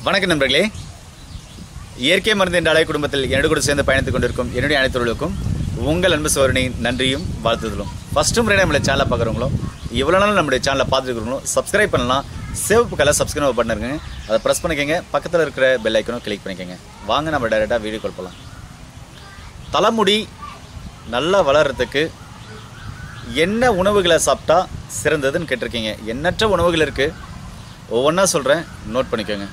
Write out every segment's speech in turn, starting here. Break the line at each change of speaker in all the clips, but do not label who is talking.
வணக்கம் நண்பர்களே இயற்கை மருந்து என்ற அலை குடும்பத்தில் என்னோடு கூட சேர்ந்து பயணித்துக் கொண்டிருக்கும் என்னுடைய அனைத்தவர்களுக்கும் உங்கள் அன்பு சோழனின் நன்றியும் வாழ்த்துதலும் ஃபஸ்ட்டு முறை நம்மளுடைய சேனலை பார்க்குறவங்களோ இவ்வளோ நாள் நம்முடைய சேனலை பார்த்துருக்கிறவங்களோ சப்ஸ்கிரைப் பண்ணலாம் சிவப்பு கலர் சப்ஸ்கிரைப் பட்டன் இருக்குங்க அதை ப்ரெஸ் பண்ணிக்கங்க பக்கத்தில் இருக்கிற பெல் ஐக்கனும் கிளிக் பண்ணிக்கங்க வாங்க நம்ம டைரெக்டாக வீடியோ கால் போகலாம் தலைமுடி நல்லா வளர்கிறதுக்கு என்ன உணவுகளை சாப்பிட்டா சிறந்ததுன்னு கேட்டிருக்கீங்க எண்ணற்ற உணவுகள் இருக்குது ஒவ்வொன்றா சொல்கிறேன் நோட் பண்ணிக்கோங்க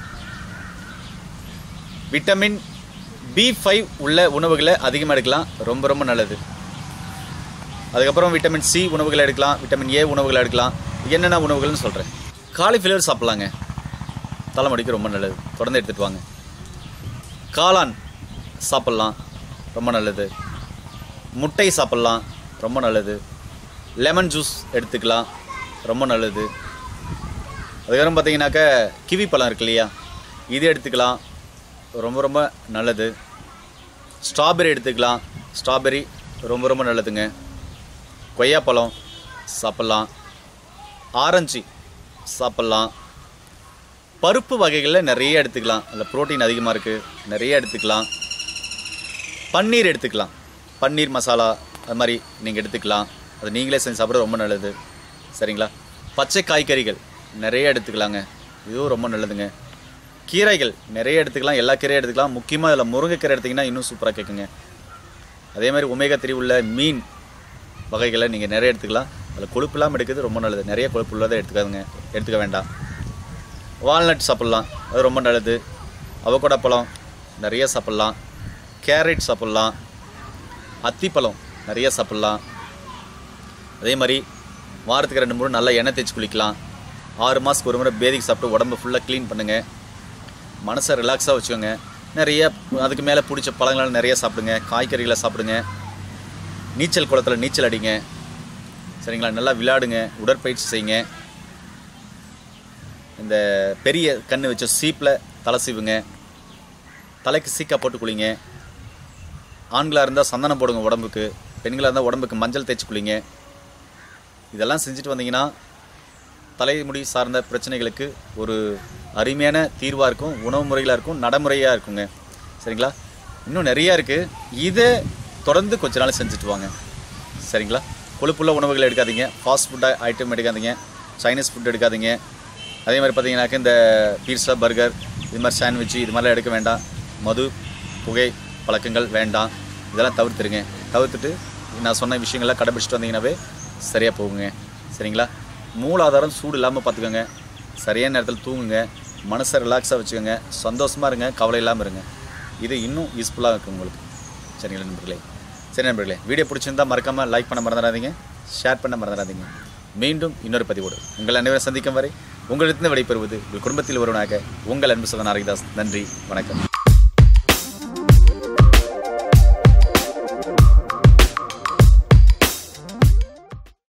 விட்டமின் பி ஃபைவ் உள்ள உணவுகளை அதிகமாக எடுக்கலாம் ரொம்ப ரொம்ப நல்லது அதுக்கப்புறம் விட்டமின் சி உணவுகளை எடுக்கலாம் விட்டமின் ஏ உணவுகளை எடுக்கலாம் என்னென்ன உணவுகள்னு சொல்கிறேன் காலிஃப்ளவர் சாப்பிட்லாங்க தலைமுடிக்கு ரொம்ப நல்லது தொடர்ந்து எடுத்துகிட்டு வாங்க காளான் சாப்பிட்லாம் ரொம்ப நல்லது முட்டை சாப்பிட்லாம் ரொம்ப நல்லது லெமன் ஜூஸ் எடுத்துக்கலாம் ரொம்ப நல்லது அதுக்கப்புறம் பார்த்தீங்கன்னாக்கா கிவி பழம் இருக்கு இல்லையா இது எடுத்துக்கலாம் ரொம்ப ரொம்ப நல்லது ஸ்ட்ராபெரி எடுத்துக்கலாம் ஸ்ட்ராபெரி ரொம்ப ரொம்ப நல்லதுங்க கொய்யாப்பழம் சாப்பிட்லாம் ஆரஞ்சு சாப்பிட்லாம் பருப்பு வகைகளில் நிறைய எடுத்துக்கலாம் அதில் புரோட்டீன் அதிகமாக இருக்குது நிறைய எடுத்துக்கலாம் பன்னீர் எடுத்துக்கலாம் பன்னீர் மசாலா அது மாதிரி நீங்கள் எடுத்துக்கலாம் அது நீங்களே செஞ்சு சாப்பிட ரொம்ப நல்லது சரிங்களா பச்சை காய்கறிகள் நிறைய எடுத்துக்கலாங்க இதுவும் ரொம்ப நல்லதுங்க கீரைகள் நிறைய எடுத்துக்கலாம் எல்லா கீரையும் எடுத்துக்கலாம் முக்கியமாக இதில் முருங்கைக்கீரை எடுத்திங்கன்னா இன்னும் சூப்பராக கேட்குங்க அதே மாதிரி ஒமேகா த்ரீ உள்ள மீன் வகைகளை நீங்கள் நிறைய எடுத்துக்கலாம் அதில் கொழுப்பு இல்லாமல் எடுக்கிறது ரொம்ப நல்லது நிறைய கொழுப்பு உள்ளதை எடுத்துக்காதுங்க எடுத்துக்க வேண்டாம் வால்நட் சாப்பிட்லாம் அது ரொம்ப நல்லது அவகோடா பழம் நிறைய சாப்பிட்லாம் கேரட் சாப்பிட்லாம் அத்திப்பழம் நிறைய சாப்பிட்லாம் அதே மாதிரி வாரத்துக்கு ரெண்டு மூணு நல்லா எண்ணெய் தேய்ச்சி குளிக்கலாம் ஆறு மாதத்துக்கு ஒரு முறை பேதிக்கு சாப்பிட்டு உடம்பு ஃபுல்லாக க்ளீன் பண்ணுங்கள் மனசை ரிலாக்ஸாக வச்சுக்கோங்க நிறைய அதுக்கு மேலே பிடிச்ச பழங்களை நிறைய சாப்பிடுங்க காய்கறிகளை சாப்பிடுங்க நீச்சல் குளத்தில் நீச்சல் அடிங்க சரிங்களா நல்லா விளையாடுங்க உடற்பயிற்சி செய்யுங்க இந்த பெரிய கண்ணு வச்ச சீப்பில் தலை சீவுங்க தலைக்கு சீக்கா போட்டு குளிங்க ஆண்களாக இருந்தால் சந்தனம் போடுங்க உடம்புக்கு பெண்களாக இருந்தால் உடம்புக்கு மஞ்சள் தேய்ச்சி குளிங்க இதெல்லாம் செஞ்சுட்டு வந்தீங்கன்னா தலைமுடி சார்ந்த பிரச்சனைகளுக்கு ஒரு அருமையான தீர்வாக இருக்கும் உணவு முறைகளாக இருக்கும் நடைமுறையாக இருக்குங்க சரிங்களா இன்னும் நிறையா இருக்குது இதை தொடர்ந்து கொஞ்ச நாள் செஞ்சுட்டு வாங்க சரிங்களா கொழுப்புள்ள உணவுகளை எடுக்காதீங்க ஃபாஸ்ட் ஃபுட்டாக ஐட்டம் எடுக்காதீங்க சைனீஸ் ஃபுட் எடுக்காதீங்க அதே மாதிரி பார்த்தீங்கன்னாக்க இந்த பீட்சா பர்கர் இது மாதிரி சாண்ட்விட்ச் இது மாதிரிலாம் எடுக்க வேண்டாம் மது புகை பழக்கங்கள் வேண்டாம் இதெல்லாம் தவிர்த்துருங்க தவிர்த்துட்டு நான் சொன்ன விஷயங்கள்லாம் கடைபிடிச்சிட்டு வந்தீங்கன்னாவே சரியாக போகுங்க சரிங்களா மூலாதாரம் சூடு இல்லாமல் பார்த்துக்கோங்க சரியான நேரத்தில் தூங்குங்க மனசை ரிலாக்ஸாக வச்சுக்கோங்க சந்தோஷமாக இருங்க கவலை இல்லாமல் இருங்க இது இன்னும் யூஸ்ஃபுல்லாக இருக்கும் உங்களுக்கு சரிங்களா நண்பர்களே சரி நண்பர்களே வீடியோ பிடிச்சிருந்தா மறக்காமல் லைக் பண்ண மறந்துடாதீங்க ஷேர் பண்ண மறந்துடாதீங்க மீண்டும் இன்னொரு பதிவோடு உங்கள் அனைவரும் சந்திக்கும் வரை உங்களிடத்திலிருந்து விடைபெறுவது உங்கள் குடும்பத்தில் ஒருவனாக உங்கள் அன்பு சகன் ஹரிதாஸ் நன்றி வணக்கம்